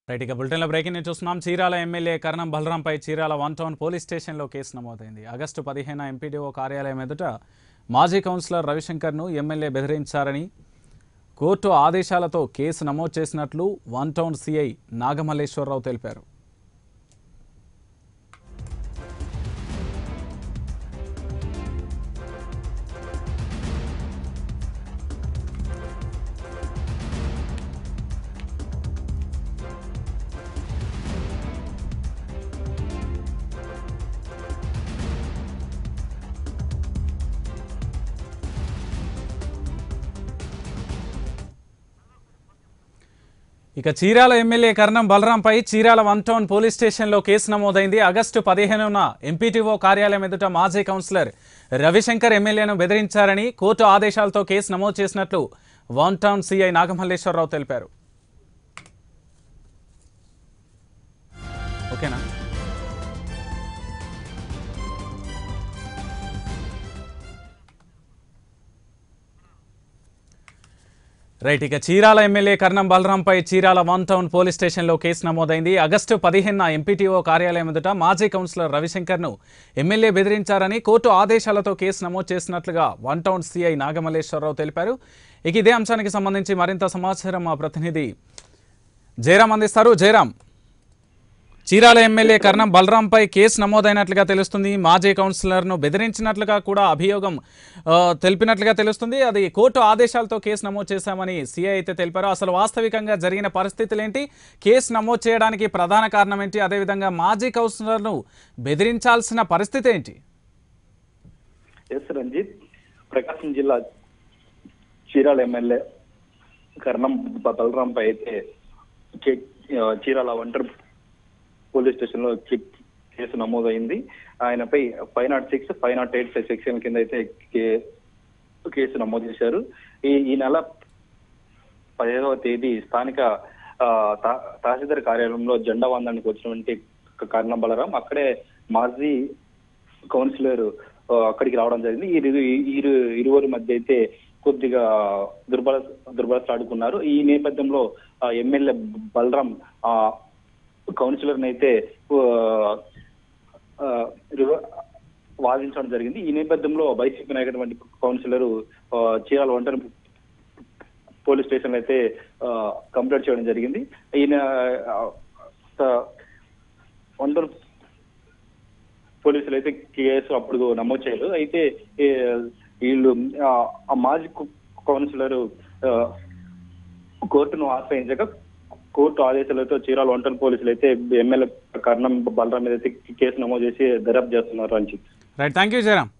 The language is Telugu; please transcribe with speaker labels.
Speaker 1: రైట్ ఇక బులెటిన్లో బ్రేకింగ్ న్యూస్ చూస్తున్నాం చీరాల ఎమ్మెల్యే కరణం బలరాంపై చీరాల వన్ టౌన్ పోలీస్ స్టేషన్లో కేసు నమోదైంది ఆగస్టు పదిహేన ఎంపీడీఓ కార్యాలయం ఎదుట మాజీ కౌన్సిలర్ రవిశంకర్ను ఎమ్మెల్యే బెదిరించారని కోర్టు ఆదేశాలతో కేసు నమోదు చేసినట్లు వన్ టౌన్ సిఐ నాగమల్లేశ్వరరావు తెలిపారు ఇక చీరాల ఎమ్మెల్యే కర్ణం బలరాంపై చీరాల వన్ టౌన్ పోలీస్ స్టేషన్లో కేసు నమోదైంది ఆగస్టు పదిహేనున ఎంపీటీఓ కార్యాలయం ఎదుట మాజీ కౌన్సిలర్ రవిశంకర్ ఎమ్మెల్యేను బెదిరించారని కోర్టు ఆదేశాలతో కేసు నమోదు చేసినట్లు వన్ టౌన్ సీఐ నాగమల్లేశ్వరరావు తెలిపారు ఓకేనా రైట్ ఇక చీరాల ఎమ్మెల్యే కర్ణం బలరాంపై చీరాల వన్ టౌన్ పోలీస్ స్టేషన్లో కేసు నమోదైంది ఆగస్టు పదిహేనున ఎంపీటీఓ కార్యాలయం ఎదుట మాజీ కౌన్సిలర్ రవిశంకర్ను ఎమ్మెల్యే బెదిరించారని కోర్టు ఆదేశాలతో కేసు నమోదు చేసినట్లుగా వన్ టౌన్ సీఐ నాగమల్లేశ్వరరావు తెలిపారు ఇక ఇదే అంశానికి సంబంధించి మరింత సమాచారం మా ప్రతినిధి జయరాం అందిస్తారు జయరాం చీరాల ఎమ్మెల్యే కర్ణం బలరాంపై కేసు నమోదైనట్లుగా తెలుస్తుంది మాజీ కౌన్సిలర్ను బెదిరించినట్లుగా కూడా అభియోగం ఆ, తెలిపినట్లుగా తెలుస్తుంది అది కోర్టు ఆదేశాలతో కేసు నమోదు చేశామని సీఐ అయితే తెలిపారు అసలు వాస్తవికంగా జరిగిన పరిస్థితులు ఏంటి కేసు నమోదు చేయడానికి ప్రధాన కారణం ఏంటి అదేవిధంగా మాజీ కౌన్సిలర్ను బెదిరించాల్సిన పరిస్థితి ఏంటి
Speaker 2: ఎస్ రంజిత్ ప్రకాశం జిల్లా చీరాల ఎమ్మెల్యే కర్ణం బ- బలరాంపై అయితే కే- ఆ, చీరాల ఒంటరి పోలీస్ స్టేషన్ లో కే- కేసు నమోదైంది ఆయనపై five nought six five nought eight section కింద అయితే కే- కేసు నమోదు చేశారు ఈ ఈ నెల పదిహేదవ తేదీ స్థానిక ఆ, తా- తహసీల్దార్ కార్యాలయంలో జెండా వందనానికి వచ్చినటువంటి క- కర్ణం బలరాం అక్కడే మాజీ కౌన్సిలర్ ఆ, అక్కడికి రావడం జరిగింది ఈ ఇరు- ఈ ఇరు ఇరువురి మధ్య అయితే కొద్దిగా దుర్బల దుర్బలట్లాడుకున్నారు ఈ నేపథ్యంలో ఆ, ఎమ్మెల్యే బలరాం ఆ కౌన్సిలర్ అయితే వాదించడం జరిగింది ఈ నేపథ్యంలో వైసీపీ నాయకుడు కౌన్సిలర్ ఆ, చీరాల ఒంటరి పోలీస్ స్టేషన్ అయితే ఆ, కంప్లైంట్ చేయడం జరిగింది ఈయన ఆ, ఆ, ఒంటరి పోలీసులు అయితే కేసు అప్పుడు నమోదు చేయలేదు అయితే ఏ, వీళ్ళు ఆ, ఆ మాజీ కు- కౌన్సిలర్ ఆ, కోర్టును ఆశ్రయించగా కోర్టు ఆదేశాలతో చీరాల ఒంటరి పోలీసులు అయితే ఎమ్మెల్యే కర్ణం బలరాం మీద అయితే కేసు నమోదు చేసి దర్యాప్తు చేస్తున్నారు Ranjith
Speaker 1: right thank you Jayaram